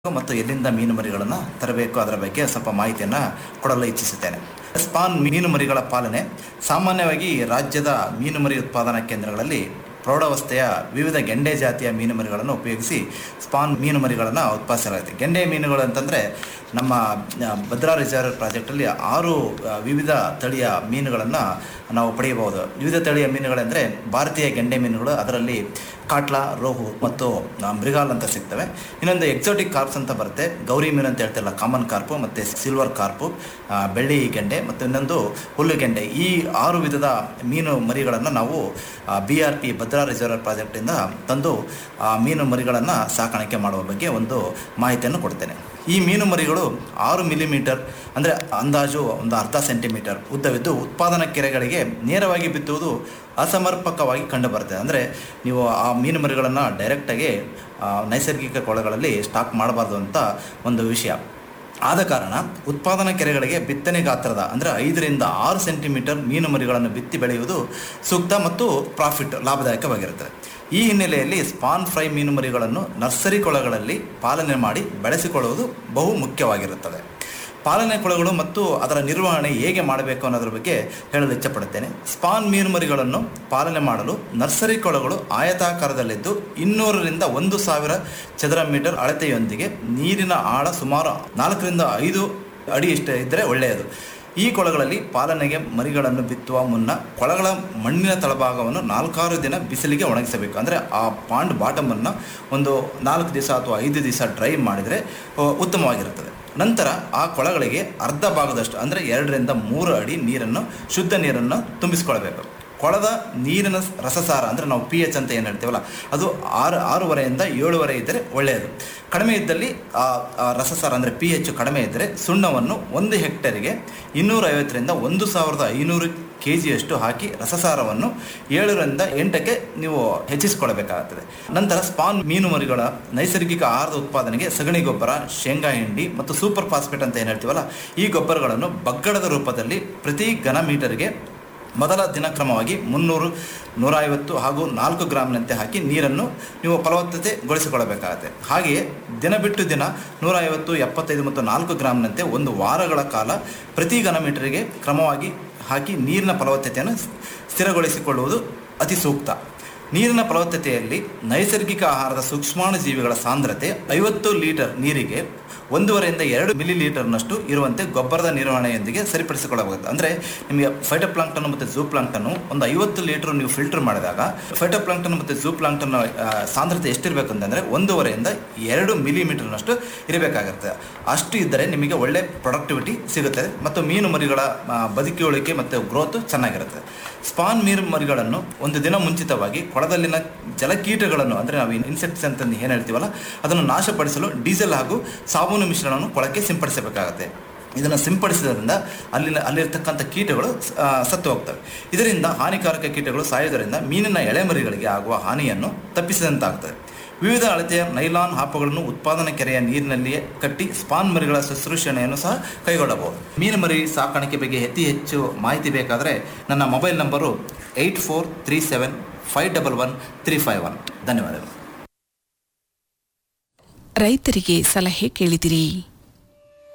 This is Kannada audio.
ಮತ್ತು ಎಲ್ಲಿಂದ ಮೀನು ಮರಿಗಳನ್ನು ತರಬೇಕು ಅದರ ಬಗ್ಗೆ ಸ್ವಲ್ಪ ಮಾಹಿತಿಯನ್ನು ಕೊಡಲು ಇಚ್ಛಿಸುತ್ತೇನೆ ಸ್ಪಾನ್ ಮೀನು ಮರಿಗಳ ಪಾಲನೆ ಸಾಮಾನ್ಯವಾಗಿ ರಾಜ್ಯದ ಮೀನು ಮರಿ ಉತ್ಪಾದನಾ ಕೇಂದ್ರಗಳಲ್ಲಿ ಪ್ರೌಢಾವಸ್ಥೆಯ ವಿವಿಧ ಗೆಂಡೆ ಜಾತಿಯ ಮೀನು ಮರಿಗಳನ್ನು ಉಪಯೋಗಿಸಿ ಸ್ಪಾನ್ ಮೀನು ಮರಿಗಳನ್ನು ಉತ್ಪಾದಿಸಲಾಗುತ್ತೆ ಗೆಂಡೆ ಮೀನುಗಳು ಅಂತಂದರೆ ನಮ್ಮ ಆ, ಭದ್ರಾ ರಿಸರ್ವ್ ಪ್ರಾಜೆಕ್ಟಲ್ಲಿ ಆರು ಆ, ವಿವಿಧ ತಳಿಯ ಮೀನುಗಳನ್ನು ನಾವು ಪಡೆಯಬಹುದು ವಿವಿಧ ತಳಿಯ ಮೀನುಗಳೆಂದರೆ ಭಾರತೀಯ ಗೆಂಡೆ ಮೀನುಗಳು ಅದರಲ್ಲಿ ಕಾಟ್ಲಾ ರೋಹು ಮತ್ತು ಆ, ಮೃಗಾಲ್ ಅಂತ ಸಿಗ್ತವೆ ಇನ್ನೊಂದು ಎಕ್ಸೋಟಿಕ್ ಕಾರ್ಪ್ಸ್ ಅಂತ ಬರುತ್ತೆ ಗೌರಿ ಮೀನು ಅಂತ ಹೇಳ್ತಿರಲ್ಲ ಕಾಮನ್ ಕಾರ್ಪು ಮತ್ತು ಸಿಲ್ವರ್ ಕಾರ್ಪು ಆ, ಬೆಳ್ಳಿ ಗೆಂಡೆ ಮತ್ತು ಇನ್ನೊಂದು ಹುಲ್ಲು ಗೆಂಡೆ ಈ ಆರು ವಿಧದ ಮೀನು ಮರಿಗಳನ್ನು ನಾವು B R P Bhadra reserve ಪ್ರಾಜೆಕ್ಟಿಂದ ತಂದು ಆ ಮೀನು ಮರಿಗಳನ್ನು ಸಾಕಾಣಿಕೆ ಮಾಡುವ ಬಗ್ಗೆ ಒಂದು ಮಾಹಿತಿಯನ್ನು ಕೊಡ್ತೇನೆ ಈ ಮೀನು ಮರಿಗಳು ಆರು ಮಿಲಿಮೀಟರ್ ಅಂದರೆ ಅಂದಾಜು ಒಂದು ಅರ್ಧ ಸೆಂಟಿಮೀಟರ್ ಉದ್ದವಿದ್ದು ಉತ್ಪಾದನಾ ಕೆರೆಗಳಿಗೆ ನೇರವಾಗಿ ಬಿತ್ತುವುದು ಅಸಮರ್ಪಕವಾಗಿ ಕಂಡುಬರುತ್ತೆ ಅಂದರೆ ನೀವು ಆ ಮೀನು ಮರಿಗಳನ್ನು ಡೈರೆಕ್ಟಾಗಿ ಆ, ನೈಸರ್ಗಿಕ ಕೊಳಗಳಲ್ಲಿ ಸ್ಟಾಕ್ ಮಾಡಬಾರ್ದು ಅಂತ ಒಂದು ವಿಷಯ ಆದ ಕಾರಣ ಉತ್ಪಾದನಾ ಕೆರೆಗಳಿಗೆ ಬಿತ್ತನೆ ಗಾತ್ರದ ಅಂದರೆ ಐದರಿಂದ ಆರು ಸೆಂಟಿಮೀಟರ್ ಮೀನು ಮರಿಗಳನ್ನು ಬಿತ್ತಿ ಬೆಳೆಯುವುದು ಸೂಕ್ತ ಮತ್ತು ಪ್ರಾಫಿಟ್ ಲಾಭದಾಯಕವಾಗಿರುತ್ತದೆ ಈ ಹಿನ್ನೆಲೆಯಲ್ಲಿ ಸ್ಪಾನ್ ಫ್ರೈ ಮೀನು ಮರಿಗಳನ್ನು ನರ್ಸರಿ ಕೊಳಗಳಲ್ಲಿ ಪಾಲನೆ ಮಾಡಿ ಬೆಳೆಸಿಕೊಳ್ಳುವುದು ಬಹು ಮುಖ್ಯವಾಗಿರುತ್ತದೆ ಪಾಲನೆ ಕೊಳಗಳು ಮತ್ತು ಅದರ ನಿರ್ವಹಣೆ ಹೇಗೆ ಮಾಡಬೇಕು ಅನ್ನೋದ್ರ ಬಗ್ಗೆ ಹೇಳಲು ಇಚ್ಛಪಡುತ್ತೇನೆ ಸ್ಪಾನ್ ಮೀನು ಮರಿಗಳನ್ನು ಪಾಲನೆ ಮಾಡಲು ನರ್ಸರಿ ಕೊಳಗಳು ಆಯತಾಕಾರದಲ್ಲಿದ್ದು ಇನ್ನೂರರಿಂದ ಒಂದು ಸಾವಿರ ಚದರ ಮೀಟರ್ ಅಳತೆಯೊಂದಿಗೆ ನೀರಿನ ಆಳ ಸುಮಾರು ನಾಲ್ಕರಿಂದ ಐದು ಅಡಿ ಇಷ್ಟ ಇದ್ದರೆ ಒಳ್ಳೆಯದು ಈ ಕೊಳಗಳಲ್ಲಿ ಪಾಲನೆಗೆ ಮರಿಗಳನ್ನು ಬಿತ್ತುವ ಮುನ್ನ ಕೊಳಗಳ ಮಣ್ಣಿನ ತಳಭಾಗವನ್ನು ನಾಲ್ಕಾರು ದಿನ ಬಿಸಿಲಿಗೆ ಒಣಗಿಸಬೇಕು ಅಂದರೆ ಆ ಪಾಂಡ್ ಬಾಟಮನ್ನು ಒಂದು ನಾಲ್ಕು ದಿವಸ ಅಥವಾ ಐದು ದಿವಸ ಡ್ರೈ ಮಾಡಿದರೆ ಆ, ಉತ್ತಮವಾಗಿರುತ್ತದೆ ನಂತರ ಆ ಕೊಳಗಳಿಗೆ ಅರ್ಧ ಭಾಗದಷ್ಟು ಅಂದರೆ ಎರಡರಿಂದ ಮೂರು ಅಡಿ ನೀರನ್ನು ಶುದ್ಧ ನೀರನ್ನು ತುಂಬಿಸಿಕೊಳ್ಬೇಕು ಕೊಳದ ನೀರಿನ ರಸಸಾರ ಅಂದರೆ ನಾವು ಪಿ ಎಚ್ ಅಂತ ಏನು ಹೇಳ್ತೀವಲ್ಲ ಅದು ಆರು ಆರೂವರೆಯಿಂದ ಏಳುವರೆ ಇದ್ದರೆ ಒಳ್ಳೆಯದು ಕಡಿಮೆ ಇದ್ದಲ್ಲಿ ಆ ಆ ರಸಸಾರ ಅಂದರೆ ಪಿ ಎಚ್ ಕಡಿಮೆ ಇದ್ದರೆ ಸುಣ್ಣವನ್ನು ಒಂದು ಹೆಕ್ಟೇರಿಗೆ ಇನ್ನೂರೈವತ್ತರಿಂದ ಒಂದು ಸಾವಿರದ ಐನೂರು ಕೆ ಜಿಯಷ್ಟು ಹಾಕಿ ರಸಸಾರವನ್ನು ಏಳರಿಂದ ಎಂಟಕ್ಕೆ ನೀವು ಹೆಚ್ಚಿಸಿಕೊಳ್ಳಬೇಕಾಗುತ್ತದೆ ನಂತರ ಸ್ಪಾನ್ ಮೀನು ಮರಿಗಳ ನೈಸರ್ಗಿಕ ಆಹಾರದ ಉತ್ಪಾದನೆಗೆ ಸಗಣಿ ಗೊಬ್ಬರ ಶೇಂಗಾ ಹಿಂಡಿ ಮತ್ತು ಸೂಪರ್ ಫಾಸ್ಫೇಟ್ ಅಂತ ಏನು ಹೇಳ್ತೀವಲ್ಲ ಈ ಗೊಬ್ಬರಗಳನ್ನು ಬಗ್ಗಡದ ರೂಪದಲ್ಲಿ ಪ್ರತಿ ಘನ ಮೀಟರ್ಗೆ ಮೊದಲ ದಿನಕ್ರಮವಾಗಿ ಮುನ್ನೂರು ನೂರೈವತ್ತು ಹಾಗೂ ನಾಲ್ಕು ಗ್ರಾಮ್ನಂತೆ ಹಾಕಿ ನೀರನ್ನು ನೀವು ಫಲವತ್ತತೆಗೊಳಿಸಿಕೊಳ್ಳಬೇಕಾಗುತ್ತೆ ಹಾಗೆಯೇ ದಿನ ಬಿಟ್ಟು ದಿನ ನೂರೈವತ್ತು ಎಪ್ಪತ್ತೈದು ಮತ್ತು ನಾಲ್ಕು ಗ್ರಾಮ್ನಂತೆ ಒಂದು ವಾರಗಳ ಕಾಲ ಪ್ರತಿ ಘನ ಮೀಟರಿಗೆ ಕ್ರಮವಾಗಿ ಹಾಕಿ ನೀರಿನ ಫಲವತ್ತತೆಯನ್ನು ಸ್ಥಿರಗೊಳಿಸಿಕೊಳ್ಳುವುದು ಅತಿ ಸೂಕ್ತ ನೀರಿನ ಫಲವತ್ತತೆಯಲ್ಲಿ ನೈಸರ್ಗಿಕ ಆಹಾರದ ಸೂಕ್ಷ್ಮಾಣು ಜೀವಿಗಳ ಸಾಂದ್ರತೆ ಐವತ್ತು ಲೀಟರ್ ನೀರಿಗೆ ಒಂದೂವರೆಯಿಂದ ಎರಡು ಮಿಲಿ ಲೀಟರ್ನಷ್ಟು ಇರುವಂತೆ ಗೊಬ್ಬರದ ನಿರ್ವಹಣೆಯೊಂದಿಗೆ ಸರಿಪಡಿಸಿಕೊಳ್ಳಬಹುದು ಅಂದರೆ ನಿಮಗೆ ಫೈಟೋಪ್ಲಾಂಕ್ಟನ್ ಮತ್ತು ಝೂ ಪ್ಲಾಂಕ್ಟನ್ನು ಒಂದು ಐವತ್ತು ಲೀಟರ್ ನೀವು ಫಿಲ್ಟರ್ ಮಾಡಿದಾಗ ಫೈಟೋಪ್ಲಾಂಕ್ಟನ್ ಮತ್ತು ಝೂ ಪ್ಲಾಂಕ್ಟನ್ ಸಾಂದ್ರತೆ ಎಷ್ಟಿರಬೇಕು ಅಂತಂದರೆ ಒಂದೂವರೆಯಿಂದ ಎರಡು ಮಿಲಿಮೀಟರ್ನಷ್ಟು ಇರಬೇಕಾಗುತ್ತೆ ಅಷ್ಟು ಇದ್ದರೆ ನಿಮಗೆ ಒಳ್ಳೆ ಪ್ರೊಡಕ್ಟಿವಿಟಿ ಸಿಗುತ್ತದೆ ಮತ್ತು ಮೀನು ಮರಿಗಳ ಆ, ಬದುಕುಳಿಕೆ ಮತ್ತು ಗ್ರೋತ್ ಚೆನ್ನಾಗಿರುತ್ತೆ ಸ್ಪಾನ್ ಮೀನು ಮರಿಗಳನ್ನು ಒಂದು ದಿನ ಮುಂಚಿತವಾಗಿ ಕೊಳದಲ್ಲಿನ ಜಲಕೀಟಗಳನ್ನು ಅಂದರೆ ನಾವು ಇನ್ಸೆಕ್ಟ್ಸ್ ಅಂತ ಏನು ಹೇಳ್ತೀವಲ್ಲ ಅದನ್ನು ನಾಶಪಡಿಸಲು ಡೀಸೆಲ್ ಹಾಗೂ ಸಾಬೂನು ಮಿಶ್ರಣವನ್ನು ಕೊಳಕ್ಕೆ ಸಿಂಪಡಿಸಬೇಕಾಗುತ್ತೆ ಇದನ್ನು ಸಿಂಪಡಿಸಿದ್ರಿಂದ ಅಲ್ಲಿನ ಅಲ್ಲಿರ್ತಕ್ಕಂಥ ಕೀಟಗಳು ಆ, ಸತ್ತು ಹೋಗ್ತವೆ ಇದರಿಂದ ಹಾನಿಕಾರಕ ಕೀಟಗಳು ಸಾಯೋದರಿಂದ ಮೀನಿನ ಎಳೆಮರಿಗಳಿಗೆ ಆಗುವ ಹಾನಿಯನ್ನು ತಪ್ಪಿಸಿದಂತಾಗ್ತದೆ ವಿವಿಧ ಅಳತೆಯ ನೈಲಾನ್ ಹಾಪುಗಳನ್ನು ಉತ್ಪಾದನಾ ಕೆರೆಯ ನೀರಿನಲ್ಲಿಯೇ ಕಟ್ಟಿ ಸ್ಪಾನ್ ಮರಿಗಳ ಶುಶ್ರೂಷಣೆಯನ್ನು ಸಹ ಕೈಗೊಳ್ಳಬಹುದು ಮೀನು ಮರಿ ಸಾಕಾಣಿಕೆ ಬಗ್ಗೆ ಅತಿ ಹೆಚ್ಚು ಮಾಹಿತಿ ಬೇಕಾದರೆ ನನ್ನ mobile number eight four three seven five double one three five one ಧನ್ಯವಾದಗಳು ರೈತರಿಗೆ ಸಲಹೆ ಕೇಳಿದಿರಿ